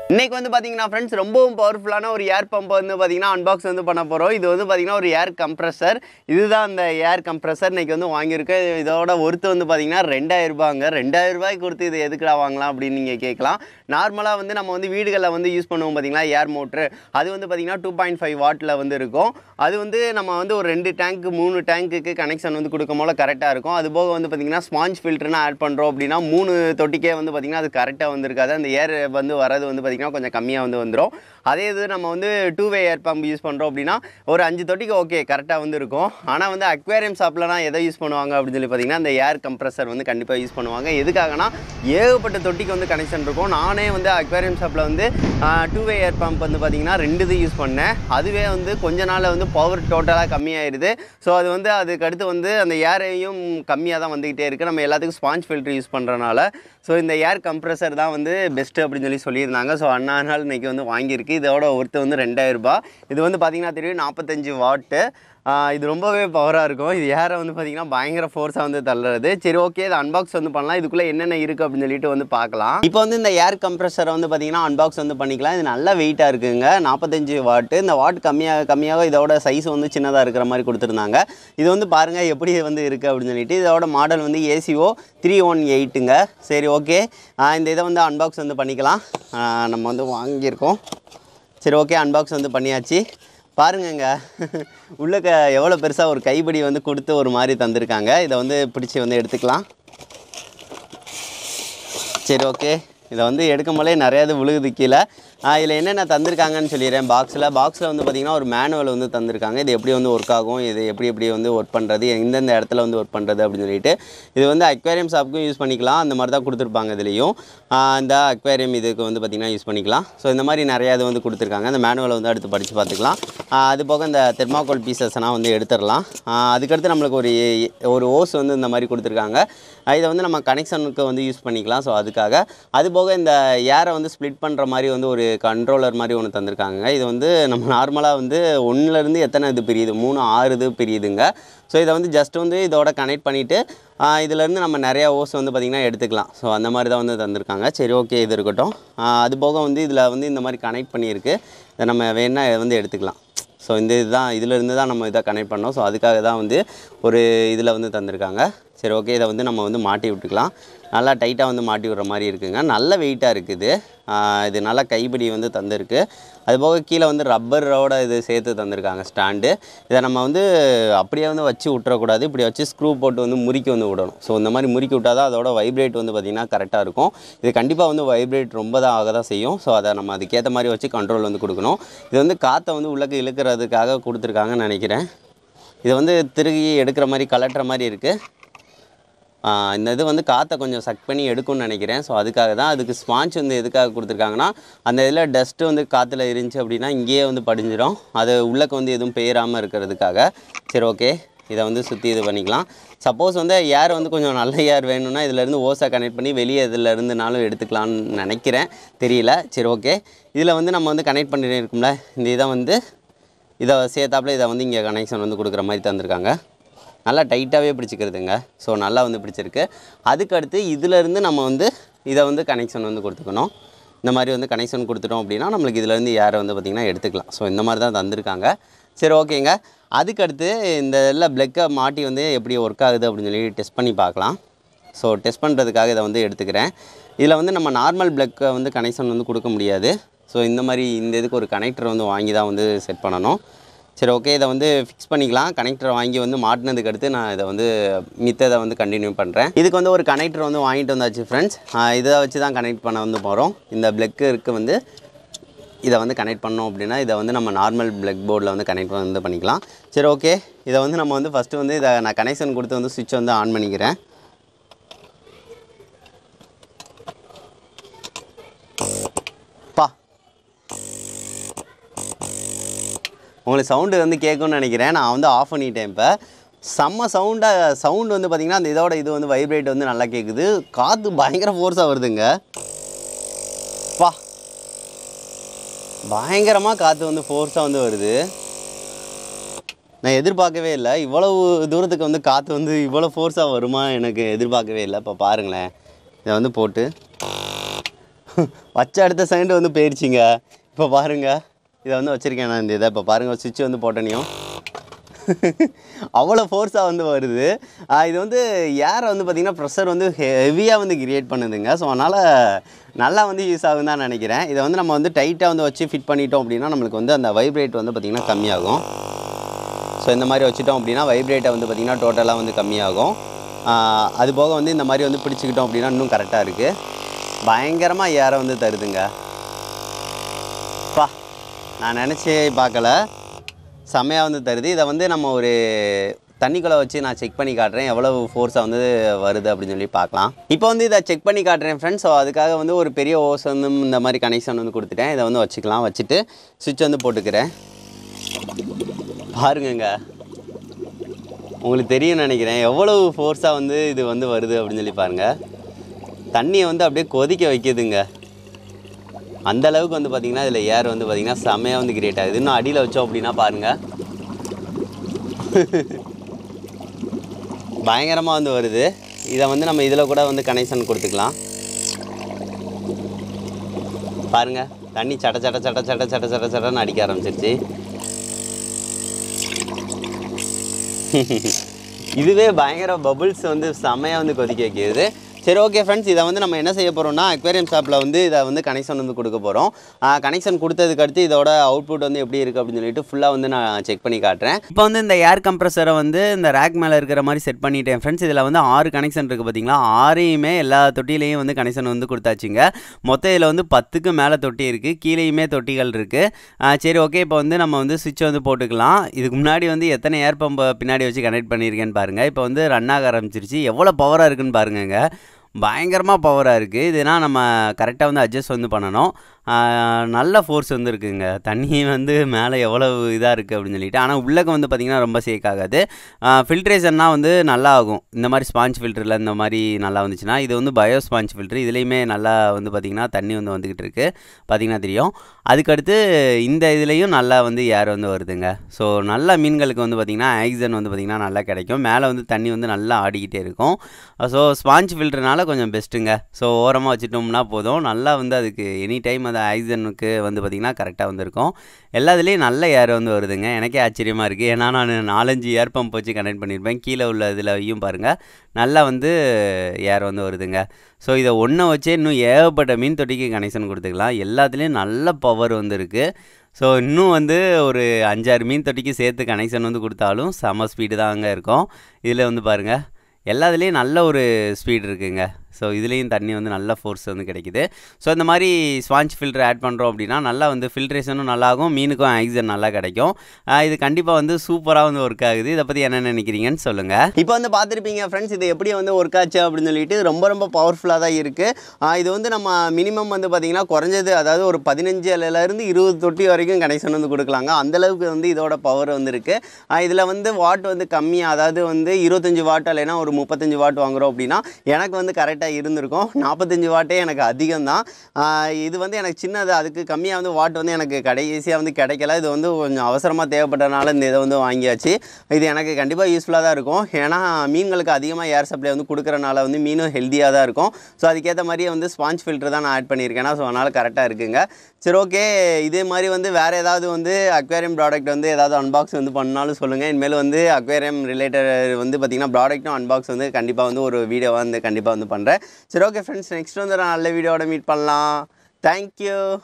இன்னைக்கு வந்து பார்த்தீங்கன்னா ஃப்ரெண்ட்ஸ் ரொம்பவும் பவர்ஃபுல்லான ஒரு ஏர் பம்ப் வந்து பார்த்தீங்கன்னா அன்பாக்ஸ் வந்து பண்ண போகிறோம் இது வந்து பார்த்தீங்கன்னா ஒரு ஏர் கம்ப்ரஸர் இதுதான் அந்த ஏர் கம்ப்ரஸர் இன்னைக்கு வந்து வாங்கியிருக்கேன் இதோட ஒருத்து வந்து பார்த்தீங்கன்னா ரெண்டாயிரம் ரூபாங்க ரெண்டாயிரம் ரூபாய்க்கு கொடுத்து இது எதுக்குடா வாங்கலாம் அப்படின்னு நீங்கள் கேட்கலாம் நார்மலாக வந்து நம்ம வந்து வீடுகளில் வந்து யூஸ் பண்ணுவோம் பார்த்தீங்களா ஏர் மோட்ரு அது வந்து பார்த்தீங்கன்னா டூ பாயிண்ட் ஃபைவ் வாட்டில் வந்து இருக்கும் அது வந்து நம்ம வந்து ஒரு ரெண்டு டேங்க்கு மூணு டேங்க்குக்கு கனெக்ஷன் வந்து கொடுக்கும் போல கரெக்டாக இருக்கும் அது போக வந்து பார்த்தீங்கன்னா ஸ்பாஞ்ச் ஃபில்டர்னு ஆட் பண்ணுறோம் அப்படின்னா மூணு தொட்டிக்கே வந்து பார்த்தீங்கன்னா அது கரெக்டாக வந்திருக்காது அந்த ஏர் வந்து வரது வந்து பார்த்தீங்கன்னா கொஞ்சம் கம்மியாக வந்து வந்துடும் அதே இது நம்ம வந்து two way air pump use பண்ணுறோம் அப்படின்னா ஒரு அஞ்சு தொட்டிக்கு ஓகே கரெக்டாக வந்து இருக்கும் ஆனால் வந்து அக்வேரியம் ஷாப்லலாம் எதை யூஸ் பண்ணுவாங்க அப்படின்னு சொல்லி பார்த்தீங்கன்னா அந்த ஏர் கம்ப்ரஸர் வந்து கண்டிப்பாக யூஸ் பண்ணுவாங்க எதுக்காகனா ஏகப்பட்ட தொட்டிக்கு வந்து கனெக்ஷன் இருக்கும் நானே வந்து அக்வேரியம் ஷாப்பில் வந்து டூ வே ஏர் பம்ப் வந்து பார்த்தீங்கன்னா ரெண்டு இது யூஸ் பண்ணேன் அதுவே வந்து கொஞ்ச நாளில் வந்து பவர் டோட்டலாக கம்மியாயிருது ஸோ அது வந்து அதுக்கு அடுத்து வந்து அந்த ஏரையும் கம்மியாக தான் வந்துக்கிட்டே இருக்குது நம்ம எல்லாத்துக்கும் ஸ்பாஞ்ச் ஃபில்டர் யூஸ் பண்ணுறனால ஸோ இந்த ஏர் கம்ப்ரஸர் தான் வந்து பெஸ்ட்டு அப்படின்னு சொல்லி சொல்லியிருந்தாங்க ஸோ அண்ணா நாள் இன்றைக்கி வந்து வாங்கியிருக்கு இதோட ஒருத்தர் வந்து ரெண்டாயிரம் ரூபாய் இது வந்து பார்த்திங்கன்னா தெரியும் நாற்பத்தஞ்சு வாட்டு ஆஹ் இது ரொம்பவே பவராக இருக்கும் இது ஏரை வந்து பார்த்திங்கன்னா பயங்கர ஃபோர்ஸாக வந்து தள்ளுறது சரி ஓகே இது அன்பாக்ஸ் வந்து பண்ணலாம் இதுக்குள்ளே என்னென்ன இருக்குது அப்படின்னு சொல்லிட்டு வந்து பார்க்கலாம் இப்போ வந்து இந்த ஏர் கம்ப்ரஸரை வந்து பார்த்திங்கன்னா அன்பாக்ஸ் வந்து பண்ணிக்கலாம் இது நல்ல வெயிட்டாக இருக்குங்க நாற்பத்தஞ்சு வாட்டு இந்த வாட் கம்மியாக கம்மியாக இதோட சைஸ் வந்து சின்னதாக இருக்கிற மாதிரி கொடுத்துருந்தாங்க இது வந்து பாருங்கள் எப்படி வந்து இருக்குது அப்படின்னு சொல்லிட்டு இதோட மாடல் வந்து ஏசிஓ த்ரீ ஒன் எயிட்டுங்க சரி ஓகே இந்த இதை வந்து அன்பாக்ஸ் வந்து பண்ணிக்கலாம் ஆஹ் நம்ம வந்து வாங்கியிருக்கோம் சரி ஓகே அன்பாக்ஸ் வந்து பண்ணியாச்சு பாருங்கங்க உள்ளக்க எவ்வளோ பெருசாக ஒரு கைப்பிடி வந்து கொடுத்து ஒரு மாதிரி தந்திருக்காங்க இதை வந்து பிடிச்சி வந்து எடுத்துக்கலாம் சரி ஓகே இதை வந்து எடுக்கும் போதே நிறையா இது விழுகுது கீழே இதில் என்னென்ன தந்திருக்காங்கன்னு சொல்லிடுறேன் பாக்ஸில் பாக்ஸில் வந்து பார்த்திங்கன்னா ஒரு மேனுவல் வந்து தந்திருக்காங்க இது எப்படி வந்து ஒர்க் ஆகும் இது எப்படி எப்படி வந்து ஒர்க் பண்ணுறது எந்தெந்த இடத்துல வந்து ஒர்க் பண்ணுறது அப்படின்னு சொல்லிட்டு இது வந்து அக்வேரியம் ஷாப்புக்கும் யூஸ் பண்ணிக்கலாம் அந்த மாதிரி தான் கொடுத்துருப்பாங்க இதுலேயும் இந்த அக்வேரியம் இதுக்கு வந்து பார்த்திங்கன்னா யூஸ் பண்ணிக்கலாம் ஸோ இந்த மாதிரி நிறையா இது வந்து கொடுத்துருக்காங்க அந்த மேனுவலை வந்து அடுத்து படித்து பார்த்துக்கலாம் ஆஹ் அது போக இந்த தெர்மாக்கோல் பீசஸ்லாம் வந்து எடுத்துடலாம் ஆஹ் அதுக்கடுத்து நம்மளுக்கு ஒரு ஒரு ஓஸ் வந்து இந்த மாதிரி கொடுத்துருக்காங்க ஆஹ் இதை வந்து நம்ம கனெக்ஷனுக்கு வந்து யூஸ் பண்ணிக்கலாம் ஸோ அதுக்காக அது போக இந்த ஏரை வந்து ஸ்ப்ளிட் பண்ணுற மாதிரி வந்து ஒரு கண்ட்ரோலர் மாதிரி ஒன்று தந்திருக்காங்க இது வந்து நம்ம நார்மலாக வந்து ஒன்றுலேருந்து எத்தனை இது பிரியுது மூணு ஆறு இது பிரியுதுங்க ஸோ இதை வந்து ஜஸ்ட் வந்து இதோட கனெக்ட் பண்ணிவிட்டு இதிலேருந்து நம்ம நிறையா ஓஸ் வந்து பார்த்திங்கன்னா எடுத்துக்கலாம் ஸோ அந்த மாதிரி தான் வந்து தந்திருக்காங்க சரி ஓகே இது இருக்கட்டும் ஆஹ் அது போக வந்து இதில் வந்து இந்த மாதிரி கனெக்ட் பண்ணியிருக்கு இதை நம்ம வேணால் இதை வந்து எடுத்துக்கலாம் ஸோ இந்த இதுதான் இதிலேருந்து தான் நம்ம இதை கனெக்ட் பண்ணோம் ஸோ அதுக்காக தான் வந்து ஒரு இதில் வந்து தந்திருக்காங்க சரி ஓகே இதை வந்து நம்ம வந்து மாட்டி விட்டுக்கலாம் நல்லா டைட்டாக வந்து மாட்டி விடுற மாதிரி இருக்குங்க நல்ல வெயிட்டாக இருக்குது ஆஹ் இது நல்லா கைப்பிடி வந்து தந்திருக்கு அது போக கீழே வந்து ரப்பரோட இது சேர்த்து தந்திருக்காங்க ஸ்டாண்டு இதை நம்ம வந்து அப்படியே வந்து வச்சு விட்டுறக்கூடாது இப்படி வச்சு ஸ்க்ரூ போட்டு வந்து முறுக்கி வந்து விடணும் ஸோ இந்த மாதிரி முறுக்கி விட்டால் தான் அதோட வைப்ரேட் வந்து பார்த்திங்கன்னா கரெக்டாக இருக்கும் இது கண்டிப்பாக வந்து வைப்ரேட் ரொம்ப தான் ஆக தான் செய்யும் ஸோ அதை நம்ம அதுக்கேற்ற மாதிரி வச்சு கண்ட்ரோல் வந்து கொடுக்கணும் இது வந்து காற்றை வந்து உள்ளக்க இழுக்கிறதுக்காக கொடுத்துருக்காங்கன்னு நினைக்கிறேன் இது வந்து திருகி எடுக்கிற மாதிரி கலட்டுற மாதிரி இருக்குது ஆஹ் இந்த இது வந்து காற்றை கொஞ்சம் சக் பண்ணி எடுக்கும்னு நினைக்கிறேன் ஸோ அதுக்காக தான் அதுக்கு ஸ்பாஞ்ச் வந்து எதுக்காக கொடுத்துருக்காங்கன்னா அந்த இதில் டஸ்ட்டு வந்து காற்றுல இருந்துச்சு அப்படின்னா இங்கேயே வந்து படிஞ்சிடும் அது உள்ளக்க வந்து எதுவும் பெயராமல் இருக்கிறதுக்காக சரி ஓகே இதை வந்து சுற்றி இது பண்ணிக்கலாம் சப்போஸ் வந்து ஏர் வந்து கொஞ்சம் நல்ல ஏர் வேணும்னா இதுலேருந்து ஓஸை கனெக்ட் பண்ணி வெளியே இதில் இருந்துனாலும் எடுத்துக்கலாம்னு நினைக்கிறேன் தெரியல சரி ஓகே இதில் வந்து நம்ம வந்து கனெக்ட் பண்ணிட்டு இருக்கோம்ல இந்த இதை வந்து இதை சேர்த்தாப்புல இதை வந்து இங்கே கனெக்ஷன் வந்து கொடுக்குற மாதிரி தந்திருக்காங்க நல்லா டைட்டாகவே பிடிச்சிக்கிறதுங்க ஸோ நல்லா வந்து பிடிச்சிருக்கு அதுக்கடுத்து இதிலேருந்து நம்ம வந்து இதை வந்து கனெக்ஷன் வந்து கொடுத்துக்கணும் இந்த மாதிரி வந்து கனெக்ஷன் கொடுத்துட்டோம் அப்படின்னா நம்மளுக்கு இதுலேருந்து ஏரை வந்து பார்த்திங்கன்னா எடுத்துக்கலாம் ஸோ இந்த மாதிரி தான் தந்திருக்காங்க சரி ஓகேங்க அதுக்கடுத்து இந்த இதில் பிளக்கை மாட்டி வந்து எப்படி ஒர்க் ஆகுது அப்படின்னு சொல்லி டெஸ்ட் பண்ணி பார்க்கலாம் ஸோ டெஸ்ட் பண்ணுறதுக்காக இதை வந்து எடுத்துக்கிறேன் இதில் வந்து நம்ம நார்மல் பிளக்கை வந்து கனெக்ஷன் வந்து கொடுக்க முடியாது ஸோ இந்த மாதிரி இந்த இதுக்கு ஒரு கனெக்டர் வந்து வாங்கி தான் வந்து செட் பண்ணணும் சரி ஓகே இதை வந்து ஃபிக்ஸ் பண்ணிக்கலாம் கனெக்டர் வாங்கி வந்து மாட்டினதுக்கு அடுத்து நான் இதை வந்து மித்ததை வந்து கண்டினியூ பண்ணுறேன் இதுக்கு வந்து ஒரு கனெக்டர் வந்து வாங்கிட்டு வந்தாச்சு ஃப்ரெண்ட்ஸ் இதை வச்சு தான் கனெக்ட் பண்ண வந்து போகிறோம் இந்த பிளக்கு வந்து இதை வந்து கனெக்ட் பண்ணோம் அப்படின்னா இதை வந்து நம்ம நார்மல் பிளக் போர்டில் வந்து கனெக்ட் வந்து பண்ணிக்கலாம் சரி ஓகே இதை வந்து நம்ம வந்து ஃபஸ்ட்டு வந்து இதை நான் கனெக்ஷன் கொடுத்து வந்து சுவிட்ச் வந்து ஆன் பண்ணிக்கிறேன் பா உங்களுக்கு சவுண்டு வந்து கேட்கும்னு நினைக்கிறேன் நான் வந்து ஆஃப் பண்ணிட்டேன் இப்போ செம்ம சவுண்டாக சவுண்டு வந்து பார்த்திங்கன்னா அந்த இதோட இது வந்து வைப்ரேட் வந்து நல்லா கேட்குது காற்று பயங்கர ஃபோர்ஸாக வருதுங்க பா பயங்கரமாக காற்று வந்து ஃபோர்ஸாக வந்து வருது நான் எதிர்பார்க்கவே இல்லை இவ்வளவு தூரத்துக்கு வந்து காற்று வந்து இவ்வளோ ஃபோர்ஸாக வருமா எனக்கு எதிர்பார்க்கவே இல்லை இப்போ பாருங்களேன் இதை வந்து போட்டு வச்ச அடுத்த செகண்ட் வந்து போயிடுச்சிங்க இப்போ பாருங்க இதை வந்து வச்சுருக்கேன் நான் இந்த இதை இப்போ பாருங்கள் சுவிட்ச் வந்து போட்டனையும் அவ்வளோ ஃபோர்ஸாக வந்து வருது ஆஹ் இது வந்து ஏரை வந்து பார்த்திங்கன்னா ப்ரெஷர் வந்து ஹெவியாக வந்து கிரியேட் பண்ணுதுங்க ஸோ அதனால் நல்லா வந்து யூஸ் ஆகும் தான் நினைக்கிறேன் இதை வந்து நம்ம வந்து டைட்டாக வந்து வச்சு ஃபிட் பண்ணிட்டோம் அப்படின்னா நம்மளுக்கு வந்து அந்த வைப்ரேட் வந்து பார்த்திங்கன்னா கம்மியாகும் ஸோ இந்த மாதிரி வச்சுட்டோம் அப்படின்னா வைப்ரேட்டை வந்து பார்த்திங்கன்னா டோட்டலாக வந்து கம்மியாகும் ஆஹ் அது போக வந்து இந்த மாதிரி வந்து பிடிச்சிக்கிட்டோம் அப்படின்னா இன்னும் கரெக்டாக இருக்குது பயங்கரமாக ஏரை வந்து தருதுங்க பா நான் நினச்சி பார்க்கல செம்மையாக வந்து தருது இதை வந்து நம்ம ஒரு தண்ணிக்குள்ளே வச்சு நான் செக் பண்ணி காட்டுறேன் எவ்வளவு ஃபோர்ஸாக வந்து வருது அப்படின்னு சொல்லி பார்க்கலாம் இப்போ வந்து இதை செக் பண்ணி காட்டுறேன் ஃப்ரெண்ட்ஸ் ஸோ அதுக்காக வந்து ஒரு பெரிய ஓஸ் வந்து இந்த மாதிரி கனெக்ஷன் வந்து கொடுத்துட்டேன் இதை வந்து வச்சுக்கலாம் வச்சுட்டு சுவிட்ச் வந்து போட்டுக்கிறேன் பாருங்கங்க உங்களுக்கு தெரியும் நினைக்கிறேன் எவ்வளவு ஃபோர்ஸாக வந்து இது வந்து வருது அப்படின்னு சொல்லி பாருங்கள் தண்ணியை வந்து அப்படியே கொதிக்க வைக்குதுங்க அந்த அளவுக்கு வந்து பார்த்திங்கன்னா இதில் ஏர் வந்து பார்த்திங்கன்னா செமையாக வந்து கிரியேட் ஆகுது இன்னும் அடியில் வச்சோம் அப்படின்னா பாருங்கள் பயங்கரமாக வந்து வருது இதை வந்து நம்ம இதில் கூட வந்து கனெக்ஷன் கொடுத்துக்கலாம் பாருங்க தண்ணி சட சட சட சட சட சட சடன்னு அடிக்க ஆரம்பிச்சிருச்சு இதுவே பயங்கர பபுள்ஸ் வந்து செமையாக வந்து கொதிக்க வைக்கிது சரி ஓகே ஃப்ரெண்ட்ஸ் இதை வந்து நம்ம என்ன செய்ய போகிறோம்னா அக்வேரியம் ஷாப்பில் வந்து இதை வந்து கனெக்ஷன் வந்து கொடுக்க போகிறோம் கனெக்ஷன் கொடுத்ததுக்கு அடுத்து இதோட அவுட்புட் வந்து எப்படி இருக்குது அப்படின்னு சொல்லிட்டு ஃபுல்லாக வந்து நான் செக் பண்ணி காட்டுறேன் இப்போ வந்து இந்த ஏர் கம்ப்ரஸரை வந்து இந்த ரேக் மேலே இருக்கிற மாதிரி செட் பண்ணிட்டேன் ஃப்ரெண்ட்ஸ் இதில் வந்து ஆறு கனெக்ஷன் இருக்குது பார்த்தீங்களா ஆறையுமே எல்லா தொட்டிலையும் வந்து கனெக்ஷன் வந்து கொடுத்தாச்சுங்க மொத்தம் இதில் வந்து பத்துக்கு மேலே தொட்டி இருக்குது கீழேயுமே தொட்டிகள் இருக்குது சரி ஓகே இப்போ வந்து நம்ம வந்து சுவிட்ச் வந்து போட்டுக்கலாம் இதுக்கு முன்னாடி வந்து எத்தனை ஏர் பம்பை பின்னாடி வச்சு கனெக்ட் பண்ணியிருக்கேன்னு பாருங்கள் இப்போ வந்து ரன் ஆக ஆரம்பிச்சிருச்சு எவ்வளோ பவராக இருக்குன்னு பாருங்கங்க பயங்கரமாக பவராக இருக்குது இதுனா நம்ம கரெக்டாக வந்து அட்ஜஸ்ட் வந்து பண்ணணும் ஆஹ் நல்ல ஃபோர்ஸ் வந்து இருக்குங்க தண்ணி வந்து மேலே எவ்வளோ இதாக இருக்குது அப்படின்னு சொல்லிட்டு ஆனால் உள்ளக்க வந்து பார்த்திங்கன்னா ரொம்ப சேக் ஆகாது ஃபில்ட்ரேஷன்னா வந்து நல்லா ஆகும் இந்த மாதிரி ஸ்பாஞ்ச் ஃபில்டரில் இந்த மாதிரி நல்லா வந்துச்சுன்னா இது வந்து பயோ ஸ்பாஞ்ச் ஃபில்ட்ரு இதுலேயுமே நல்லா வந்து பார்த்திங்கன்னா தண்ணி வந்து வந்துக்கிட்டு இருக்குது பார்த்திங்கன்னா தெரியும் அதுக்கடுத்து இந்த இதுலேயும் நல்லா வந்து ஏர் வந்து வருதுங்க ஸோ நல்ல மீன்களுக்கு வந்து பார்த்திங்கன்னா ஆக்சிஜன் வந்து பார்த்திங்கன்னா நல்லா கிடைக்கும் மேலே வந்து தண்ணி வந்து நல்லா ஆடிக்கிட்டே இருக்கும் ஸோ ஸ்பாஞ்ச் ஃபில்டர்னால கொஞ்சம் பெஸ்ட்டுங்க ஸோ ஓரமாக வச்சுட்டோம்னா போதும் நல்லா வந்து அதுக்கு எனி டைம் அந்த ஆக்சிஜனுக்கு வந்து பார்த்திங்கன்னா கரெக்டாக வந்து இருக்கும் எல்லாத்துலேயும் நல்ல ஏர் வந்து வருதுங்க எனக்கே ஆச்சரியமாக இருக்குது ஏன்னா நான் நாலஞ்சு ஏர் பம்ப் வச்சு கனெக்ட் பண்ணியிருப்பேன் கீழே உள்ள இதுலையும் பாருங்கள் நல்லா வந்து ஏர் வந்து வருதுங்க ஸோ இதை ஒன்றை வச்சே இன்னும் ஏகப்பட்ட மீன் தொட்டிக்கு கனெக்ஷன் கொடுத்துக்கலாம் எல்லாத்துலேயும் நல்ல பவர் வந்து இருக்குது ஸோ இன்னும் வந்து ஒரு அஞ்சாறு மீன் தொட்டிக்கு சேர்த்து கனெக்ஷன் வந்து கொடுத்தாலும் செம ஸ்பீடு தாங்க இருக்கும் இதில் வந்து பாருங்கள் எல்லாத்துலேயும் நல்ல ஒரு ஸ்பீடு இருக்குங்க ஸோ இதுலேயும் தண்ணி வந்து நல்ல ஃபோர்ஸ் வந்து கிடைக்குது ஸோ இந்த மாதிரி ஸ்பாஞ்ச் ஃபில்டர் ஆட் பண்ணுறோம் அப்படின்னா நல்லா வந்து ஃபில்ட்ரேஷனும் நல்லாகும் மீனுக்கும் ஆக்சிஜன் நல்லா கிடைக்கும் ஆஹ் இது கண்டிப்பாக வந்து சூப்பராக வந்து ஒர்க் ஆகுது இதை பற்றி என்ன நினைக்கிறீங்கன்னு சொல்லுங்கள் இப்போ வந்து பார்த்துருப்பீங்க ஃப்ரெண்ட்ஸ் இது எப்படி வந்து ஒர்க் ஆச்சு அப்படின்னு சொல்லிட்டு ரொம்ப ரொம்ப பவர்ஃபுல்லாக தான் இருக்குது இது வந்து நம்ம மினிமம் வந்து பார்த்திங்கன்னா குறைஞ்சது அதாவது ஒரு பதினஞ்சுலேருந்து இருபது தொட்டி வரைக்கும் கனெக்ஷன் வந்து கொடுக்கலாங்க அந்தளவுக்கு வந்து இதோட பவர் வந்து இருக்குது இதில் வந்து வாட் வந்து கம்மியாக அதாவது வந்து இருபத்தஞ்சி வாட் இல்லைன்னா ஒரு முப்பத்தஞ்சு வாட் வாங்குறோம் அப்படின்னா எனக்கு வந்து கரெக்டாக இருந்திருக்கும் நாற்பத்தஞ்சு வாட்டே எனக்கு அதிகம் தான் இது வந்து எனக்கு சின்னது அதுக்கு கம்மியாக வந்து வாட் வந்து எனக்கு கடைசியாக வந்து கிடைக்கல இது வந்து கொஞ்சம் அவசரமாக தேவைப்பட்டனால இந்த இதை வந்து வாங்கியாச்சு இது எனக்கு கண்டிப்பாக யூஸ்ஃபுல்லாக தான் இருக்கும் ஏன்னா மீன்களுக்கு அதிகமாக ஏர் சப்ளை வந்து கொடுக்குறனால வந்து மீனும் ஹெல்த்தியாக தான் இருக்கும் ஸோ அதுக்கேற்ற மாதிரியே வந்து ஸ்பாஞ்ச் ஃபில்டர் தான் நான் ஆட் பண்ணியிருக்கேன்னா ஸோ அதனால் கரெக்டாக இருக்குங்க சரி ஓகே இதே மாதிரி வந்து வேறு ஏதாவது வந்து அக்வேரியம் ப்ராடக்ட் வந்து ஏதாவது அன்பாக்ஸ் வந்து பண்ணாலும் சொல்லுங்கள் இனிமேல் வந்து அக்வேரியம் ரிலேட்டட் வந்து பார்த்திங்கன்னா ப்ராடக்ட்டும் அன்பாக்ஸ் வந்து கண்டிப்பாக வந்து ஒரு வீடியோவாக வந்து கண்டிப்பாக வந்து பண்ணுறேன் சரி ஓகே ஃப்ரெண்ட்ஸ் நெக்ஸ்ட் வந்து நான் நல்ல வீடியோவோட மீட் பண்ணலாம் தேங்க்யூ